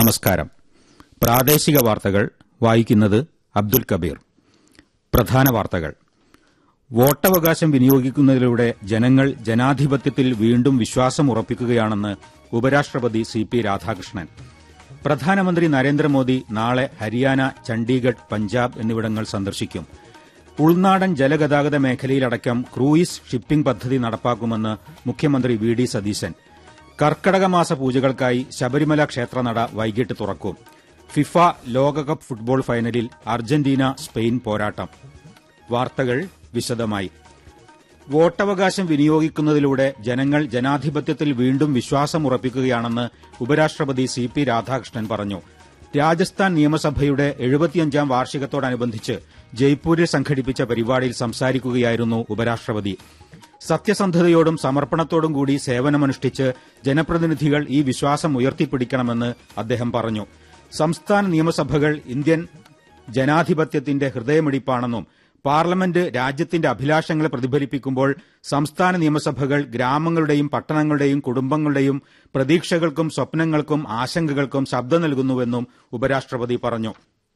നമസ്കാരം പ്രാദേശിക വാർത്തകൾ വായിക്കുന്നത് അബ്ദുൽ കബീർ പ്രധാന വാർത്തകൾ വോട്ടവകാശം വിനിയോഗിക്കുന്നതിലൂടെ ജനങ്ങൾ ജനാധിപത്യത്തിൽ വീണ്ടും വിശ്വാസം ഉറപ്പിക്കുകയാണെന്ന് ഉപരാഷ്ട്രപതി സി പി രാധാകൃഷ്ണൻ പ്രധാനമന്ത്രി നരേന്ദ്രമോദി നാളെ ഹരിയാന ചണ്ഡീഗഡ് പഞ്ചാബ് എന്നിവിടങ്ങൾ സന്ദർശിക്കും ഉൾനാടൻ ജലഗതാഗത മേഖലയിലടക്കം ക്രൂയിസ് ഷിപ്പിംഗ് പദ്ധതി നടപ്പാക്കുമെന്ന് മുഖ്യമന്ത്രി വി ഡി സതീശൻ കർക്കടകമാസ പൂജകൾക്കായി ശബരിമല ക്ഷേത്രനട വൈകിട്ട് തുറക്കും ഫിഫ ലോകകപ്പ് ഫുട്ബോൾ ഫൈനലിൽ അർജന്റീന സ്പെയിൻ പോരാട്ടം വാർത്തകൾ വിശദമായി വോട്ടവകാശം വിനിയോഗിക്കുന്നതിലൂടെ ജനങ്ങൾ ജനാധിപത്യത്തിൽ വീണ്ടും വിശ്വാസം ഉറപ്പിക്കുകയാണെന്ന് ഉപരാഷ്ട്രപതി സി പി രാധാകൃഷ്ണൻ പറഞ്ഞു രാജസ്ഥാൻ നിയമസഭയുടെ എഴുപത്തിയഞ്ചാം വാർഷികത്തോടനുബന്ധിച്ച് ജയ്പൂരിൽ സംഘടിപ്പിച്ച പരിപാടിയിൽ സംസാരിക്കുകയായിരുന്നു ഉപരാഷ്ട്രപതി സത്യസന്ധതയോടും സമർപ്പണത്തോടും കൂടി സേവനമനുഷ്ഠിച്ച് ജനപ്രതിനിധികൾ ഈ വിശ്വാസം ഉയർത്തിപ്പിടിക്കണമെന്ന് അദ്ദേഹം പറഞ്ഞു സംസ്ഥാന നിയമസഭകൾ ഇന്ത്യൻ ജനാധിപത്യത്തിന്റെ ഹൃദയമിടിപ്പാണെന്നും പാർലമെന്റ് രാജ്യത്തിന്റെ അഭിലാഷങ്ങളെ പ്രതിഫലിപ്പിക്കുമ്പോൾ സംസ്ഥാന നിയമസഭകൾ ഗ്രാമങ്ങളുടെയും പട്ടണങ്ങളുടെയും കുടുംബങ്ങളുടെയും പ്രതീക്ഷകൾക്കും സ്വപ്നങ്ങൾക്കും ആശങ്കകൾക്കും ശബ്ദം നൽകുന്നുവെന്നും ഉപരാഷ്ട്രപതി പറഞ്ഞു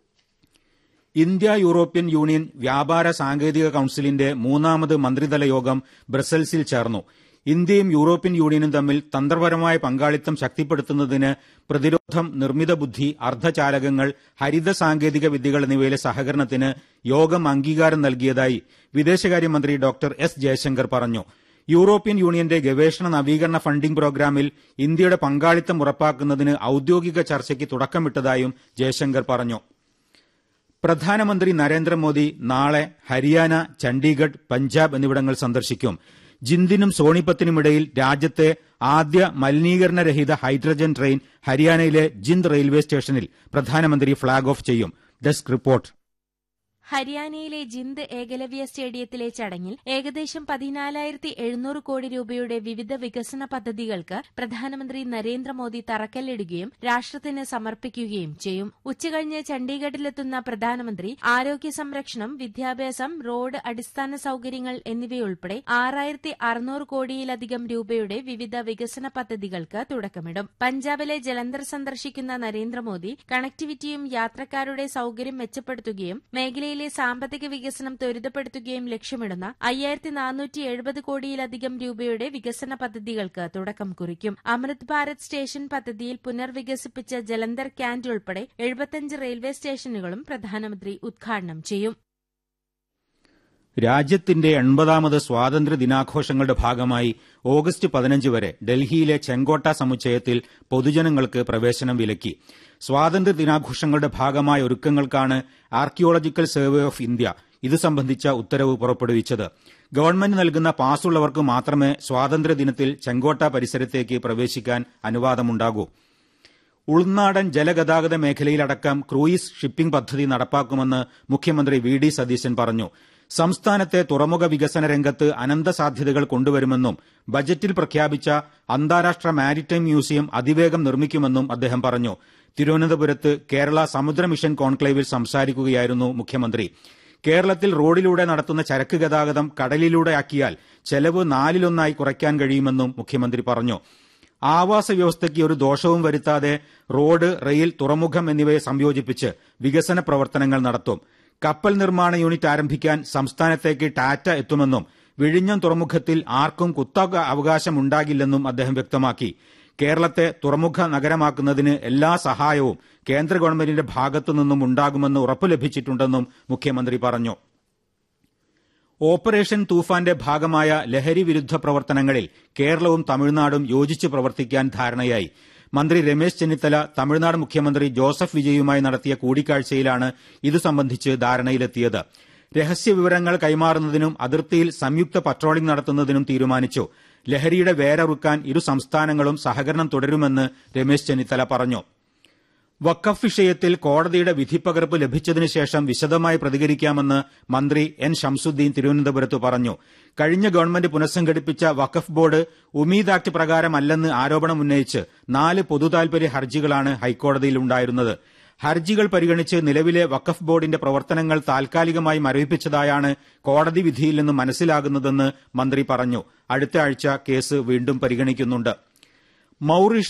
ഇന്ത്യ യൂറോപ്യൻ യൂണിയൻ വ്യാപാര സാങ്കേതിക കൌൺസിലിന്റെ മൂന്നാമത് മന്ത്രിതല യോഗം ബ്രസൽസിൽ ചേർന്നു ഇന്ത്യയും യൂറോപ്യൻ യൂണിയനും തമ്മിൽ തന്ത്രപരമായ പങ്കാളിത്തം ശക്തിപ്പെടുത്തുന്നതിന് പ്രതിരോധം നിർമ്മിത ബുദ്ധി അർദ്ധചാലകങ്ങൾ ഹരിത സാങ്കേതിക വിദ്യകൾ എന്നിവയിലെ സഹകരണത്തിന് യോഗം അംഗീകാരം നൽകിയതായി വിദേശകാര്യമന്ത്രി ഡോക്ടർ എസ് ജയശങ്കർ പറഞ്ഞു യൂറോപ്യൻ യൂണിയന്റെ ഗവേഷണ നവീകരണ ഫണ്ടിംഗ് പ്രോഗ്രാമിൽ ഇന്ത്യയുടെ പങ്കാളിത്തം ഉറപ്പാക്കുന്നതിന് ഔദ്യോഗിക ചർച്ചയ്ക്ക് തുടക്കമിട്ടതായും ജയശങ്കർ പറഞ്ഞു പ്രധാനമന്ത്രി നരേന്ദ്രമോദി നാളെ ഹരിയാന ചണ്ഡീഗഡ് പഞ്ചാബ് എന്നിവിടങ്ങൾ സന്ദർശിക്കും ജിന്ദിനും സോണിപ്പത്തിനുമിടയിൽ രാജ്യത്തെ ആദ്യ മലിനീകരണരഹിത ഹൈഡ്രജൻ ട്രെയിൻ ഹരിയാനയിലെ ജിന്ദ് റെയിൽവേ സ്റ്റേഷനിൽ പ്രധാനമന്ത്രി ഫ്ളാഗ് ഓഫ് ചെയ്യും ഡെസ്ക് റിപ്പോർട്ട് ഹരിയാനയിലെ ജിന്ദ് ഏകലവ്യ സ്റ്റേഡിയത്തിലെ ചടങ്ങിൽ ഏകദേശം പതിനാലായിരത്തി എഴുന്നൂറ് കോടി രൂപയുടെ വിവിധ വികസന പദ്ധതികൾക്ക് പ്രധാനമന്ത്രി നരേന്ദ്രമോദി തറക്കല്ലിടുകയും രാഷ്ട്രത്തിന് സമർപ്പിക്കുകയും ചെയ്യും ഉച്ചകഴിഞ്ഞ് ചണ്ഡീഗഡിലെത്തുന്ന പ്രധാനമന്ത്രി ആരോഗ്യ സംരക്ഷണം വിദ്യാഭ്യാസം റോഡ് അടിസ്ഥാന സൌകര്യങ്ങൾ എന്നിവയുൾപ്പെടെ ആറായിരത്തി അറുന്നൂറ് കോടിയിലധികം രൂപയുടെ വിവിധ വികസന പദ്ധതികൾക്ക് തുടക്കമിടും പഞ്ചാബിലെ ജലന്ധർ സന്ദർശിക്കുന്ന നരേന്ദ്രമോദി കണക്ടിവിറ്റിയും യാത്രക്കാരുടെ സൌകര്യം മെച്ചപ്പെടുത്തുകയും മേഖലയിൽ മേഖലയിലെ സാമ്പത്തിക വികസനം ത്വരിതപ്പെടുത്തുകയും ലക്ഷ്യമിടുന്ന അയ്യായിരത്തി നാനൂറ്റി എഴുപത് കോടിയിലധികം രൂപയുടെ വികസന പദ്ധതികൾക്ക് തുടക്കം കുറിക്കും അമൃത് ഭാരത് സ്റ്റേഷൻ പദ്ധതിയിൽ പുനർവികസിപ്പിച്ച ജലന്ധർ ക്യാന്റ് ഉൾപ്പെടെ എഴുപത്തിയഞ്ച് റെയിൽവേ സ്റ്റേഷനുകളും പ്രധാനമന്ത്രി ഉദ്ഘാടനം ചെയ്യും രാജ്യത്തിന്റെ എൺപതാമത് സ്വാതന്ത്ര്യ ദിനാഘോഷങ്ങളുടെ ഭാഗമായി ഓഗസ്റ്റ് പതിനഞ്ച് വരെ ഡൽഹിയിലെ ചെങ്കോട്ട സമുച്ചയത്തിൽ പൊതുജനങ്ങൾക്ക് പ്രവേശനം വിലക്കി സ്വാതന്ത്ര്യ ദിനാഘോഷങ്ങളുടെ ഭാഗമായ ഒരുക്കങ്ങൾക്കാണ് ആർക്കിയോളജിക്കൽ സർവേ ഓഫ് ഇന്ത്യ ഇത് സംബന്ധിച്ച ഉത്തരവ് പുറപ്പെടുവിച്ചത് ഗവൺമെന്റ് നൽകുന്ന പാസുള്ളവർക്ക് മാത്രമേ സ്വാതന്ത്ര്യദിനത്തിൽ ചെങ്കോട്ട പരിസരത്തേക്ക് പ്രവേശിക്കാൻ അനുവാദമുണ്ടാകൂ ഉൾനാടൻ ജലഗതാഗത മേഖലയിലടക്കം ക്രൂയിസ് ഷിപ്പിംഗ് പദ്ധതി നടപ്പാക്കുമെന്ന് മുഖ്യമന്ത്രി വി ഡി സതീശൻ പറഞ്ഞു സംസ്ഥാനത്തെ തുറമുഖ വികസന രംഗത്ത് അനന്ത സാധ്യതകൾ കൊണ്ടുവരുമെന്നും ബജറ്റിൽ പ്രഖ്യാപിച്ച അന്താരാഷ്ട്ര മാരിടൈം മ്യൂസിയം അതിവേഗം നിർമ്മിക്കുമെന്നും അദ്ദേഹം പറഞ്ഞു തിരുവനന്തപുരത്ത് കേരള സമുദ്ര മിഷൻ കോൺക്ലേവിൽ സംസാരിക്കുകയായിരുന്നു മുഖ്യമന്ത്രി കേരളത്തിൽ റോഡിലൂടെ നടത്തുന്ന ചരക്ക് ഗതാഗതം കടലിലൂടെയാക്കിയാൽ ചെലവ് നാലിലൊന്നായി കുറയ്ക്കാൻ കഴിയുമെന്നും മുഖ്യമന്ത്രി പറഞ്ഞു ആവാസ വ്യവസ്ഥയ്ക്ക് ഒരു ദോഷവും വരുത്താതെ റോഡ് റെയിൽ തുറമുഖം എന്നിവയെ സംയോജിപ്പിച്ച് വികസന പ്രവർത്തനങ്ങൾ നടത്തും കപ്പൽ നിർമ്മാണ യൂണിറ്റ് ആരംഭിക്കാൻ സംസ്ഥാനത്തേക്ക് ടാറ്റ എത്തുമെന്നും വിഴിഞ്ഞം തുറമുഖത്തിൽ ആർക്കും കുത്തക അവകാശമുണ്ടാകില്ലെന്നും അദ്ദേഹം വ്യക്തമാക്കി കേരളത്തെ തുറമുഖ നഗരമാക്കുന്നതിന് എല്ലാ സഹായവും കേന്ദ്ര ഗവൺമെന്റിന്റെ ഭാഗത്തുനിന്നും ഉണ്ടാകുമെന്ന് ഉറപ്പു ലഭിച്ചിട്ടുണ്ടെന്നും മുഖ്യമന്ത്രി പറഞ്ഞു ഓപ്പറേഷൻ തൂഫാന്റെ ഭാഗമായ ലഹരി വിരുദ്ധ പ്രവർത്തനങ്ങളിൽ കേരളവും തമിഴ്നാടും യോജിച്ച് പ്രവർത്തിക്കാൻ ധാരണയായി മന്ത്രി രമേശ് ചെന്നിത്തല തമിഴ്നാട് മുഖ്യമന്ത്രി ജോസഫ് വിജയുമായി നടത്തിയ കൂടിക്കാഴ്ചയിലാണ് ഇത് സംബന്ധിച്ച് ധാരണയിലെത്തിയത് രഹസ്യവിവരങ്ങൾ കൈമാറുന്നതിനും അതിർത്തിയിൽ സംയുക്ത പട്രോളിംഗ് നടത്തുന്നതിനും തീരുമാനിച്ചു ലഹരിയുടെ വേരറുക്കാൻ ഇരു സംസ്ഥാനങ്ങളും സഹകരണം തുടരുമെന്ന് രമേശ് ചെന്നിത്തല പറഞ്ഞു വഖഫ് വിഷയത്തിൽ കോടതിയുടെ വിധിപ്പകർപ്പ് ലഭിച്ചതിനു ശേഷം വിശദമായി പ്രതികരിക്കാമെന്ന് മന്ത്രി എൻ ഷംസുദ്ദീൻ തിരുവനന്തപുരത്ത് പറഞ്ഞു കഴിഞ്ഞ ഗവൺമെന്റ് പുനഃസംഘടിപ്പിച്ച വഖഫ് ബോർഡ് ഉമീദ് ആക്ട് പ്രകാരമല്ലെന്ന് ആരോപണമുന്നയിച്ച് നാല് പൊതുതാൽപര്യ ഹർജികളാണ് ഹൈക്കോടതിയിൽ ഉണ്ടായിരുന്നത് ഹർജികൾ പരിഗണിച്ച് നിലവിലെ വഖഫ് ബോർഡിന്റെ പ്രവർത്തനങ്ങൾ താൽക്കാലികമായി മരവിപ്പിച്ചതായാണ് കോടതി വിധിയിൽ നിന്ന് മനസ്സിലാകുന്നതെന്ന് മന്ത്രി പറഞ്ഞു അടുത്ത ആഴ്ച കേസ് വീണ്ടും പരിഗണിക്കുന്നുണ്ട്